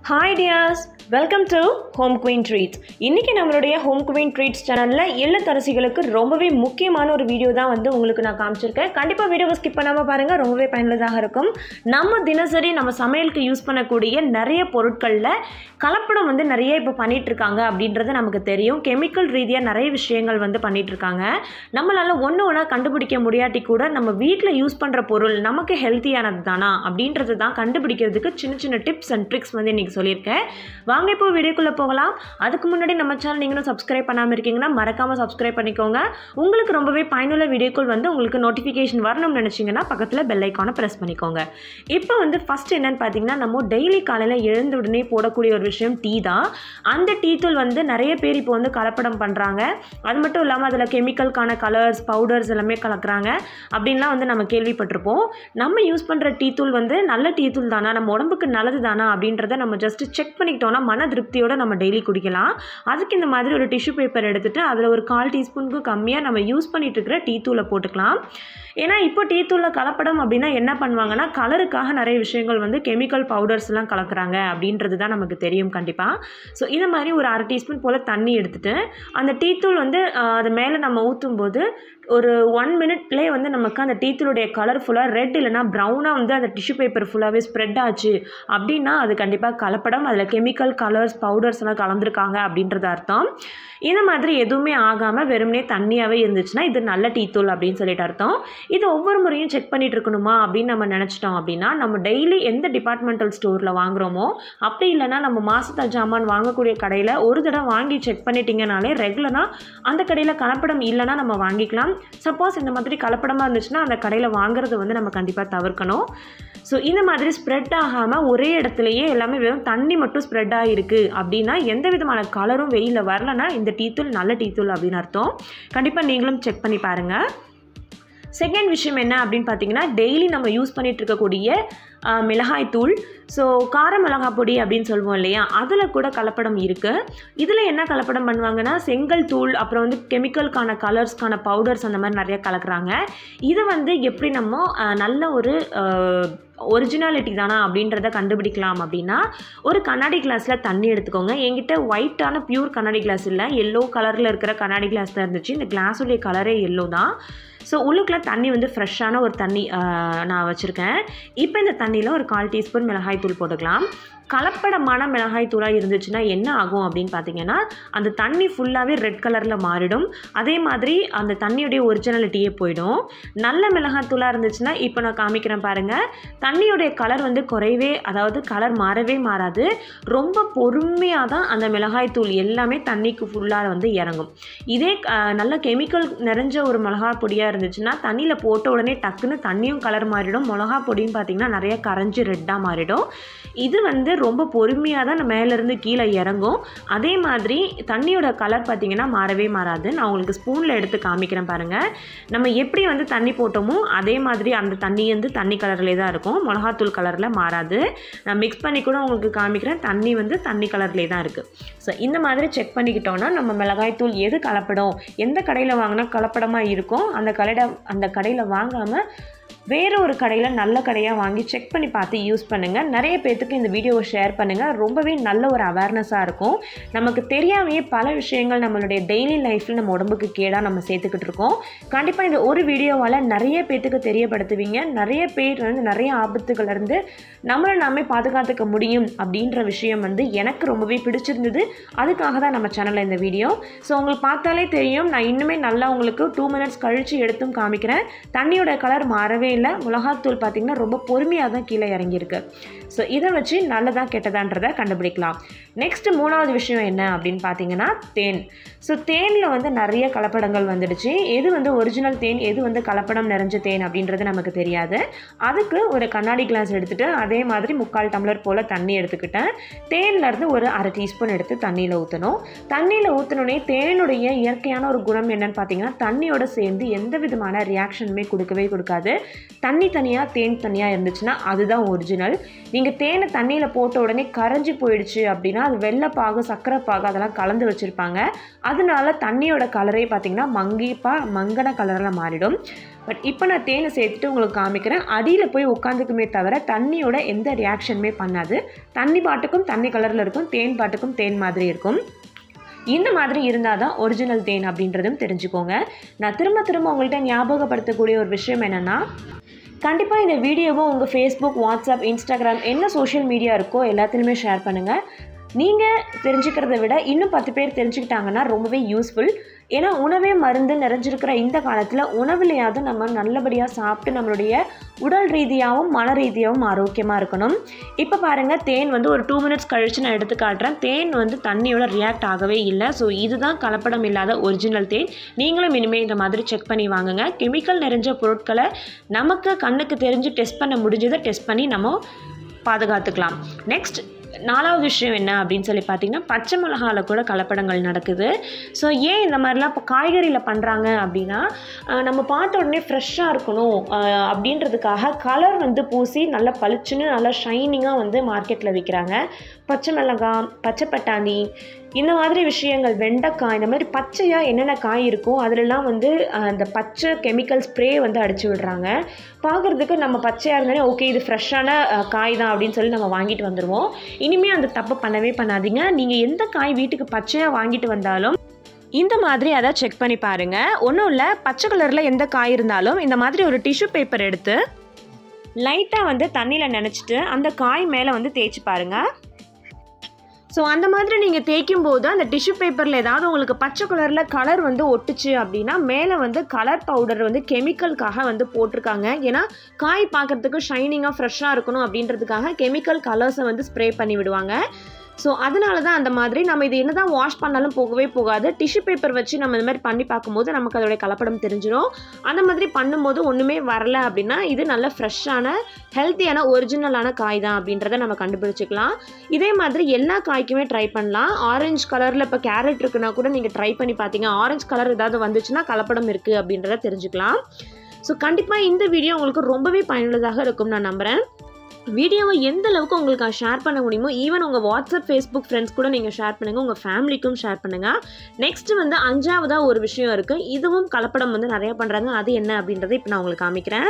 hi dears welcome to home queen treats இன்றைக்கி நம்மளுடைய home queen treats சேனலில் இல்லத்தரசிகளுக்கு ரொம்பவே முக்கியமான ஒரு வீடியோ தான் வந்து உங்களுக்கு நான் காமிச்சிருக்கேன் கண்டிப்பாக வீடியோவை ஸ்கிப் பண்ணாமல் பாருங்கள் ரொம்பவே பயனுள்ளதாக இருக்கும் நம்ம தினசரி நம்ம சமையலுக்கு யூஸ் பண்ணக்கூடிய நிறைய பொருட்களில் கலப்படம் வந்து நிறைய இப்போ பண்ணிட்டு இருக்காங்க அப்படின்றது நமக்கு தெரியும் கெமிக்கல் ரீதியாக நிறைய விஷயங்கள் வந்து பண்ணிட்டு இருக்காங்க நம்மளால் ஒன்று ஒன்றா கண்டுபிடிக்க முடியாட்டி கூட நம்ம வீட்டில் யூஸ் பண்ணுற பொருள் நமக்கு ஹெல்த்தியானது தானா அப்படின்றது தான் கண்டுபிடிக்கிறதுக்கு சின்ன சின்ன டிப்ஸ் அண்ட் ட்ரிக்ஸ் வந்து இன்றைக்கி சொல்லியிருக்கேன் வாங்க இப்போ வீடியோக்குள்ளே போகலாம் அதுக்கு முன்னாடி நம்ம சேனல் நீங்களும் சப்ஸ்கிரைப் பண்ணாமல் இருக்கீங்கன்னா மறக்காமல் சப்ஸ்கிரைப் பண்ணிக்கோங்க உங்களுக்கு ரொம்பவே பயனுள்ள வீடியோக்கள் வந்து உங்களுக்கு நோட்டிஃபிகேஷன் வரணும்னு நினச்சிங்கன்னா பக்கத்தில் பெல் ஐக்கானை ப்ரெஸ் பண்ணிக்கோங்க இப்போ வந்து ஃபஸ்ட் என்னன்னு பார்த்தீங்கன்னா நம்ம டெய்லி காலையில் எழுந்த உடனே போடக்கூடிய ஒரு விஷயம் டீ தான் அந்த டீ தூள் வந்து நிறைய பேர் இப்போ வந்து கலப்படம் பண்ணுறாங்க அது மட்டும் இல்லாமல் அதில் கெமிக்கல்கான கலர்ஸ் பவுடர்ஸ் எல்லாமே கலக்குறாங்க அப்படின்லாம் வந்து நம்ம கேள்விப்பட்டிருப்போம் நம்ம யூஸ் பண்ணுற டீ தூள் வந்து நல்ல டீ தூள் தானா நம்ம உடம்புக்கு நல்லது தானா அப்படின்றத நம்ம ஜஸ்ட் செக் பண்ணிக்கிட்டோம்னா மன திருப்தியோட நம்ம டெய்லி குடிக்கலாம் அதுக்கு இந்த மாதிரி ஒரு டிஷ்யூ பேப்பர் எடுத்துகிட்டு அதில் ஒரு கால் டீஸ்பூனுக்கு கம்மியாக நம்ம யூஸ் பண்ணிட்டு இருக்கிற டீ தூளை போட்டுக்கலாம் ஏன்னா இப்போ டீ தூளில் கலப்படம் அப்படின்னா என்ன பண்ணுவாங்கன்னா கலருக்காக நிறைய விஷயங்கள் வந்து கெமிக்கல் பவுடர்ஸ்லாம் கலக்குறாங்க அப்படின்றது தான் நமக்கு தெரியும் கண்டிப்பாக ஸோ இது மாதிரி ஒரு அரை டீஸ்பூன் போல் தண்ணி எடுத்துகிட்டு அந்த டீ தூள் வந்து ஆஹ், அது மேலே நம்ம ஊற்றும் போது ஒரு ஒன் மினிட்லேயே வந்து நமக்கு அந்த டீ தூளுடைய கலர் ஃபுல்லாக ரெட் இல்லைனா ப்ரௌனாக வந்து அந்த டிஷ்யூ பேப்பர் ஃபுல்லாகவே ஸ்ப்ரெட் ஆச்சு அப்படின்னா அது கண்டிப்பாக கலப்படம் அதில் கெமிக்கல் கலர்ஸ் பவுடர்ஸ் எல்லாம் கலந்துருக்காங்க அப்படின்றது அர்த்தம் இந்த மாதிரி எதுவுமே ஆகாமல் வெறுமனே தண்ணியாகவே இருந்துச்சுன்னா இது நல்ல டீ தூள் அப்படின்னு சொல்லிட்டு அர்த்தம் இது ஒவ்வொரு முறையும் செக் பண்ணிட்டு இருக்கணுமா அப்படின்னு நம்ம நினச்சிட்டோம் அப்படின்னா நம்ம டெய்லி எந்த டிபார்ட்மெண்டல் ஸ்டோரில் வாங்குறோமோ அப்படி இல்லைன்னா நம்ம மாசத்த ஜாமான் வாங்கக்கூடிய கடையில் ஒரு தடவை வாங்கி செக் பண்ணிட்டீங்கனாலே ரெகுலராக அந்த கடையில் கலப்படம் இல்லைன்னா நம்ம வாங்கிக்கலாம் சப்போஸ் இந்த மாதிரி கலப்படமாக இருந்துச்சுன்னா அந்த கடையில் வாங்குறது வந்து நம்ம கண்டிப்பாக தவிர்க்கணும் ஸோ இந்த மாதிரி ஸ்ப்ரெட் ஆகாமல் ஒரே இடத்துலையே எல்லாமே வெறும் தண்ணி மட்டும் ஸ்ப்ரெட் ஆகிருக்கு அப்படின்னா எந்த விதமான கலரும் வெளியில் வரலன்னா இந்த டீ தூள் நல்ல டீ தூள் அப்படின்னு அர்த்தம் கண்டிப்பாக நீங்களும் செக் பண்ணி பாருங்கள் செகண்ட் விஷயம் என்ன அப்படின்னு பார்த்தீங்கன்னா டெய்லி நம்ம யூஸ் பண்ணிட்டு இருக்கக்கூடிய ஆஹ், மிளகாய் தூள் ஸோ கார மிளகாய் பொடி அப்படின்னு சொல்லுவோம் இல்லையா அதில் கூட கலப்படம் இருக்குது இதில் என்ன கலப்படம் பண்ணுவாங்கன்னா செங்கல் தூள் அப்புறம் வந்து கெமிக்கலுக்கான கலர்ஸ்க்கான பவுடர்ஸ் அந்த மாதிரி நிறைய கலக்குறாங்க இது வந்து எப்படி நம்ம ஆஹ், நல்ல ஒரு ஒரிஜினாலிட்டி தானா அப்படின்றத கண்டுபிடிக்கலாம் அப்படின்னா ஒரு கண்ணாடி கிளாஸில் தண்ணி எடுத்துக்கோங்க என்கிட்ட ஒயிட்டான பியூர் கண்ணாடி கிளாஸ் இல்லை எல்லோ கலரில் இருக்கிற கண்ணாடி கிளாஸ் தான் இருந்துச்சு இந்த கிளாஸுடைய கலரே எல்லோ தான் ஸோ உள்ளுக்குள்ள தண்ணி வந்து ஃப்ரெஷ்ஷான ஒரு தண்ணி ஆஹ், நான் வச்சுருக்கேன் இப்போ இந்த தண்ணியில் ஒரு கால் டீஸ்பூன் மிளகாய் தூள் போட்டுக்கலாம் கலப்படமான மிளகாய் தூளாக இருந்துச்சுன்னா என்ன ஆகும் அப்படின்னு பார்த்தீங்கன்னா அந்த தண்ணி ஃபுல்லாகவே ரெட் கலரில் மாறிடும் அதே மாதிரி அந்த தண்ணியுடைய ஒரிஜினாலிட்டியே போயிடும் நல்ல மிளகாய் தூளாக இருந்துச்சுன்னா இப்போ நான் காமிக்கிறேன் பாருங்கள் தண்ணியுடைய கலர் வந்து குறையவே அதாவது கலர் மாறவே மாறாது ரொம்ப பொறுமையாக தான் அந்த மிளகாய் தூள் எல்லாமே தண்ணிக்கு ஃபுல்லாக வந்து இறங்கும் இதே அஹ், நல்ல கெமிக்கல் நிறைஞ்ச ஒரு மிளகா பொடியாக இருந்துச்சுன்னா தண்ணியில் போட்ட உடனே டக்குன்னு தண்ணியும் கலர் மாறிடும் மிளகா பொடியும் பார்த்திங்கன்னா நிறைய கரைஞ்சி ரெட்டாக மாறிடும் இது வந்து ரொம்ப பொறுமையாக தான் மேலேருந்து கீழே இறங்கும் அதே மாதிரி தண்ணியோட கலர் பார்த்திங்கன்னா மாறவே மாறாது நான் உங்களுக்கு ஸ்பூனில் எடுத்து காமிக்கிறேன் பாருங்கள் நம்ம எப்படி வந்து தண்ணி போட்டோமோ அதே மாதிரி அந்த தண்ணி வந்து தண்ணி கலர்லேயே தான் இருக்கும் மிளகாத்தூள் கலரில் மாறாது நான் மிக்ஸ் பண்ணி கூட உங்களுக்கு காமிக்கிறேன் தண்ணி வந்து தண்ணி கலர்லேயே தான் இருக்குது ஸோ இந்த மாதிரி செக் பண்ணிக்கிட்டோன்னா நம்ம மிளகாய்த்தூள் எது கலப்படம் எந்த கடையில் வாங்கினா கலப்படமாக இருக்கும் அந்த கடையில் அந்த கடையில் வாங்காமல் வேறு ஒரு கடையில் நல்ல கடையாக வாங்கி செக் பண்ணி பார்த்து யூஸ் பண்ணுங்கள் நிறைய பேர்த்துக்கு இந்த வீடியோவை ஷேர் பண்ணுங்கள் ரொம்பவே நல்ல ஒரு அவேர்னஸாக இருக்கும் நமக்கு தெரியாமையே பல விஷயங்கள் நம்மளுடைய டெய்லி லைஃப்பில் நம்ம உடம்புக்கு கேடாக நம்ம சேர்த்துக்கிட்டு இருக்கோம் கண்டிப்பாக இந்த ஒரு வீடியோவால் நிறைய பேர்த்துக்கு தெரியப்படுத்துவீங்க நிறைய பேர் வந்து நிறைய ஆபத்துகள் இருந்து நம்மளை நாமே பாதுகாத்துக்க முடியும் அப்படின்ற விஷயம் வந்து எனக்கு ரொம்பவே பிடிச்சிருந்தது அதுக்காக தான் நம்ம சேனலில் இந்த வீடியோ ஸோ உங்களுக்கு பார்த்தாலே தெரியும் நான் இன்னுமே நல்லா உங்களுக்கு டூ மினிட்ஸ் கழித்து எடுத்தும் காமிக்கிறேன் தண்ணியோட கலர் மாறவே இல்லை மிளகாத்தூள் பார்த்திங்கன்னா ரொம்ப பொறுமையாக தான் கீழே இறங்கியிருக்கு ஸோ இதை வச்சு நல்லதா கெட்டதான்றதை கண்டுபிடிக்கலாம் நெக்ஸ்ட் மூணாவது விஷயம் என்ன அப்படின்னு பார்த்தீங்கன்னா தேன் ஸோ தேனில் வந்து நிறைய கலப்படங்கள் வந்துடுச்சு எது வந்து ஒரிஜினல் தேன் எது வந்து கலப்படம் நிறைஞ்ச தேன் அப்படின்றது நமக்கு தெரியாது அதுக்கு ஒரு கண்ணாடி கிளாஸ் எடுத்துகிட்டு அதே மாதிரி முக்கால் டம்ளர் போல் தண்ணி எடுத்துக்கிட்டேன் தேன்ல இருந்து ஒரு அரை டீஸ்பூன் எடுத்து தண்ணியில் ஊற்றணும் தண்ணியில் ஊற்றினோடனே தேனுடைய இயற்கையான ஒரு குணம் என்னன்னு பார்த்தீங்கன்னா தண்ணியோட சேர்ந்து எந்த விதமான ரியாக்ஷனுமே கொடுக்கவே கொடுக்காது தண்ணி தனியாக தேன் தனியாக இருந்துச்சுன்னா அதுதான் ஒரிஜினல் நீங்கள் தேனை தண்ணியில் போட்ட உடனே கரைஞ்சி போயிடுச்சு அப்படின்னா அது வெள்ளைப்பாகு சர்க்கரை பாகு அதெல்லாம் கலந்து வச்சுருப்பாங்க அதனால தண்ணியோட கலரே பார்த்திங்கன்னா மங்கிப்பா மங்கன கலரில் மாறிடும் பட் இப்போ நான் தேனை சேர்த்துட்டு உங்களுக்கு காமிக்கிறேன் அடியில் போய் உட்காந்துக்குமே தவிர தண்ணியோட எந்த ரியாக்ஷனுமே பண்ணாது தண்ணி பாட்டுக்கும் தண்ணி கலரில் இருக்கும் தேன் பாட்டுக்கும் தேன் மாதிரி இருக்கும் இந்த மாதிரி இருந்தால் தான் ஒரிஜினல் தேன் அப்படின்றதும் தெரிஞ்சுக்கோங்க நான் திரும்ப திரும்ப உங்கள்கிட்ட ஞாபகப்படுத்தக்கூடிய ஒரு விஷயம் என்னென்னா கண்டிப்பாக இந்த வீடியோவை உங்கள் ஃபேஸ்புக் வாட்ஸ்அப் இன்ஸ்டாகிராம் என்ன சோஷியல் மீடியா இருக்கோ எல்லாத்துலேயுமே ஷேர் பண்ணுங்கள் நீங்கள் தெரிஞ்சுக்கிறத விட இன்னும் பத்து பேர் தெரிஞ்சுக்கிட்டாங்கன்னா ரொம்பவே யூஸ்ஃபுல் ஏன்னா உணவே மருந்து நிறைஞ்சிருக்கிற இந்த காலத்தில் உணவுலையாவது நம்ம நல்லபடியாக சாப்பிட்டு நம்மளுடைய உடல் ரீதியாகவும் மன ரீதியாகவும் ஆரோக்கியமாக இருக்கணும் இப்போ பாருங்கள் தேன் வந்து ஒரு டூ மினிட்ஸ் கழித்து நான் எடுத்து காட்டுறேன் தேன் வந்து தண்ணியோட ரியாக்ட் ஆகவே இல்லை ஸோ இதுதான் கலப்படம் இல்லாத ஒரிஜினல் தேன் நீங்களும் இனிமேல் இந்த மாதிரி செக் பண்ணி வாங்குங்க கெமிக்கல் நிறைஞ்ச பொருட்களை நமக்கு கண்ணுக்கு தெரிஞ்சு டெஸ்ட் பண்ண முடிஞ்சதை டெஸ்ட் பண்ணி நம்ம பாதுகாத்துக்கலாம் நெக்ஸ்ட் நாலாவது விஷயம் என்ன அப்படின்னு சொல்லி பார்த்தீங்கன்னா பச்சை மிளகாவில் கூட கலப்படங்கள் நடக்குது ஸோ ஏன் இந்த மாதிரிலாம் இப்போ காய்கறியில் பண்ணுறாங்க அப்படின்னா அஹ், நம்ம பார்த்த உடனே ஃப்ரெஷ்ஷாக இருக்கணும் அஹ், அப்படின்றதுக்காக கலர் வந்து பூசி நல்லா பளிச்சுன்னு நல்லா ஷைனிங்காக வந்து மார்க்கெட்டில் விற்கிறாங்க பச்சை மிளகாய் பச்சை பட்டாணி இந்த மாதிரி விஷயங்கள் வெண்டைக்காய் இந்த மாதிரி பச்சையாக என்னென்ன காய் இருக்கோ அதிலெல்லாம் வந்து அஹ், அந்த பச்சை கெமிக்கல் ஸ்ப்ரே வந்து அடிச்சு விடுறாங்க பார்க்குறதுக்கு நம்ம பச்சையாக இருந்தாலே ஓகே இது ஃப்ரெஷ்ஷான அஹ், காய் தான் அப்படின்னு சொல்லி நம்ம வாங்கிட்டு வந்துடுவோம் இனிமேல் அந்த தப்பு பண்ணவே பண்ணாதீங்க நீங்கள் எந்த காய் வீட்டுக்கு பச்சையாக வாங்கிட்டு வந்தாலும் இந்த மாதிரி அதை செக் பண்ணி பாருங்கள் ஒன்றும் இல்லை பச்சை கலரில் எந்த காய் இருந்தாலும் இந்த மாதிரி ஒரு டிஷ்யூ பேப்பர் எடுத்து லைட்டாக வந்து தண்ணியில் நனைச்சிட்டு அந்த காய் மேலே வந்து தேய்ச்சி பாருங்கள் ஸோ அந்த மாதிரி நீங்கள் தேய்க்கும் போது அந்த டிஷ்யூ பேப்பரில் ஏதாவது உங்களுக்கு பச்சை கலரில் கலர் வந்து ஒட்டுச்சு அப்படின்னா மேலே வந்து கலர் பவுடர் வந்து கெமிக்கலுக்காக வந்து போட்டிருக்காங்க ஏன்னா காய் பார்க்குறதுக்கு ஷைனிங்காக ஃப்ரெஷ்ஷாக இருக்கணும் அப்படின்றதுக்காக கெமிக்கல் கலர்ஸை வந்து ஸ்ப்ரே பண்ணி விடுவாங்க ஸோ அதனால தான் அந்த மாதிரி நம்ம இது என்ன தான் வாஷ் பண்ணாலும் போகவே போகாது டிஷ்யூ பேப்பர் வச்சு நம்ம இந்த மாதிரி பண்ணி பார்க்கும்போது நமக்கு அதோடைய கலப்படம் தெரிஞ்சிடும் அந்த மாதிரி பண்ணும்போது ஒன்றுமே வரல அப்படின்னா இது நல்ல ஃப்ரெஷ்ஷான ஹெல்த்தியான ஒரிஜினலான காய் தான் அப்படின்றத நம்ம கண்டுபிடிச்சிக்கலாம் இதே மாதிரி எல்லா காய்க்குமே ட்ரை பண்ணலாம் ஆரஞ்சு கலரில் இப்போ கேரட் இருக்குன்னா கூட நீங்கள் ட்ரை பண்ணி பார்த்தீங்க ஆரஞ்சு கலர் ஏதாவது வந்துச்சுன்னா கலப்படம் இருக்குது அப்படின்றத தெரிஞ்சுக்கலாம் ஸோ கண்டிப்பாக இந்த வீடியோ உங்களுக்கு ரொம்பவே பயனுள்ளதாக இருக்கும் நான் நம்புகிறேன் வீடியோவை எந்த அளவுக்கு உங்களுக்கு ஷேர் பண்ண முடியுமோ ஈவன் உங்கள் வாட்ஸ்அப் ஃபேஸ்புக் ஃப்ரெண்ட்ஸ் கூட நீங்கள் ஷேர் பண்ணுங்கள் உங்கள் ஃபேமிலிக்கும் ஷேர் பண்ணுங்கள் நெக்ஸ்ட் வந்து அஞ்சாவதாக ஒரு விஷயம் இருக்குது இதுவும் கலப்படம் வந்து நிறைய பண்ணுறாங்க அது என்ன அப்படின்றத இப்போ நான் உங்களுக்கு காமிக்கிறேன்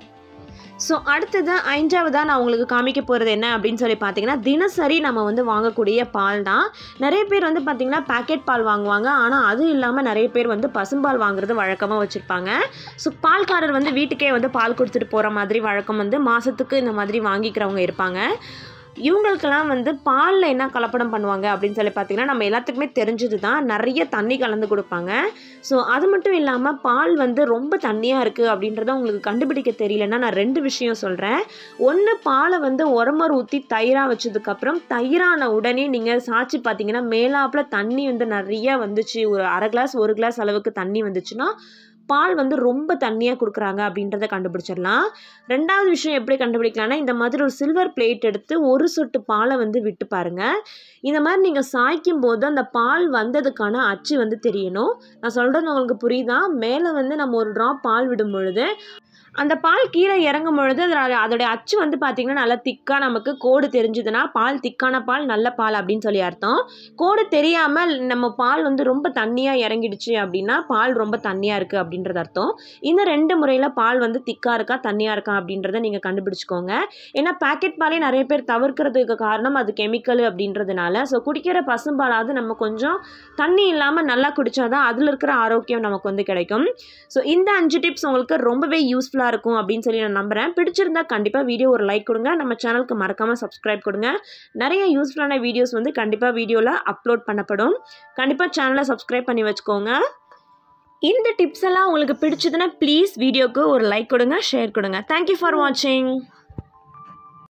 ஸோ அடுத்தது ஐந்தாவதாக நான் உங்களுக்கு காமிக்க போகிறது என்ன அப்படின்னு சொல்லி பார்த்தீங்கன்னா தினசரி நம்ம வந்து வாங்கக்கூடிய பால் தான் நிறைய பேர் வந்து பார்த்திங்கன்னா பேக்கெட் பால் வாங்குவாங்க ஆனால் அது இல்லாமல் நிறைய பேர் வந்து பசும்பால் வாங்குறது வழக்கமாக வச்சுருப்பாங்க ஸோ பால்காரர் வந்து வீட்டுக்கே வந்து பால் கொடுத்துட்டு போகிற மாதிரி வழக்கம் வந்து மாதத்துக்கு இந்த மாதிரி வாங்கிக்கிறவங்க இருப்பாங்க இவங்களுக்கெல்லாம் வந்து பாலில் என்ன கலப்படம் பண்ணுவாங்க அப்படின்னு சொல்லி பார்த்தீங்கன்னா நம்ம எல்லாத்துக்குமே தெரிஞ்சது தான் நிறைய தண்ணி கலந்து கொடுப்பாங்க ஸோ அது மட்டும் இல்லாமல் பால் வந்து ரொம்ப தண்ணியாக இருக்குது அப்படின்றத உங்களுக்கு கண்டுபிடிக்க தெரியலன்னா நான் ரெண்டு விஷயம் சொல்கிறேன் ஒன்று பாலை வந்து உரமர் ஊற்றி தயிராக வச்சதுக்கப்புறம் தயிரான உடனே நீங்கள் சாய்ச்சி பார்த்தீங்கன்னா மேலாப்பில் தண்ணி வந்து நிறைய வந்துச்சு ஒரு அரை கிளாஸ் ஒரு கிளாஸ் அளவுக்கு தண்ணி வந்துச்சுன்னா பால் வந்து ரொம்ப தண்ணியாக கொடுக்குறாங்க அப்படின்றத கண்டுபிடிச்சிடலாம் ரெண்டாவது விஷயம் எப்படி கண்டுபிடிக்கலாம்னா இந்த மாதிரி ஒரு சில்வர் பிளேட் எடுத்து ஒரு சொட்டு பாலை வந்து விட்டு பாருங்க இந்த மாதிரி நீங்கள் சாய்க்கும் போது அந்த பால் வந்ததுக்கான அச்சு வந்து தெரியணும் நான் சொல்கிறது உங்களுக்கு புரியுதா மேலே வந்து நம்ம ஒரு ட்ராப் பால் விடும் பொழுது அந்த பால் கீழே இறங்கும் பொழுது அதோட அதோடைய அச்சு வந்து பார்த்திங்கன்னா நல்லா திக்காக நமக்கு கோடு தெரிஞ்சுதுன்னா பால் திக்கான பால் நல்ல பால் அப்படின்னு சொல்லி அர்த்தம் கோடு தெரியாமல் நம்ம பால் வந்து ரொம்ப தண்ணியாக இறங்கிடுச்சு அப்படின்னா பால் ரொம்ப தண்ணியாக இருக்குது அப்படின்றது அர்த்தம் இந்த ரெண்டு முறையில் பால் வந்து திக்காக இருக்கா தண்ணியாக இருக்கா அப்படின்றத நீங்கள் கண்டுபிடிச்சிக்கோங்க ஏன்னா பேக்கெட் பாலே நிறைய பேர் தவிர்க்கிறதுக்கு காரணம் அது கெமிக்கல் அப்படின்றதுனால ஸோ குடிக்கிற பசும்பாலாவது நம்ம கொஞ்சம் தண்ணி இல்லாமல் நல்லா குடித்தாதான் அதில் இருக்கிற ஆரோக்கியம் நமக்கு வந்து கிடைக்கும் ஸோ இந்த அஞ்சு டிப்ஸ் உங்களுக்கு ரொம்பவே யூஸ்ஃபுல்லாக இருக்கும் அப்படின்னு சொல்லி நான் நம்புகிறேன் பிடிச்சிருந்தா கண்டிப்பாக வீடியோ ஒரு லைக் கொடுங்க நம்ம சேனலுக்கு மறக்காமல் சப்ஸ்கிரைப் கொடுங்க நிறைய யூஸ்ஃபுல்லான வீடியோஸ் வந்து கண்டிப்பாக வீடியோவில் அப்லோட் பண்ணப்படும் கண்டிப்பாக சேனலை சப்ஸ்கிரைப் பண்ணி வச்சுக்கோங்க இந்த டிப்ஸ் எல்லாம் உங்களுக்கு பிடிச்சதுன்னா ப்ளீஸ் வீடியோக்கு ஒரு லைக் கொடுங்க ஷேர் கொடுங்க தேங்க்யூ ஃபார் வாட்சிங்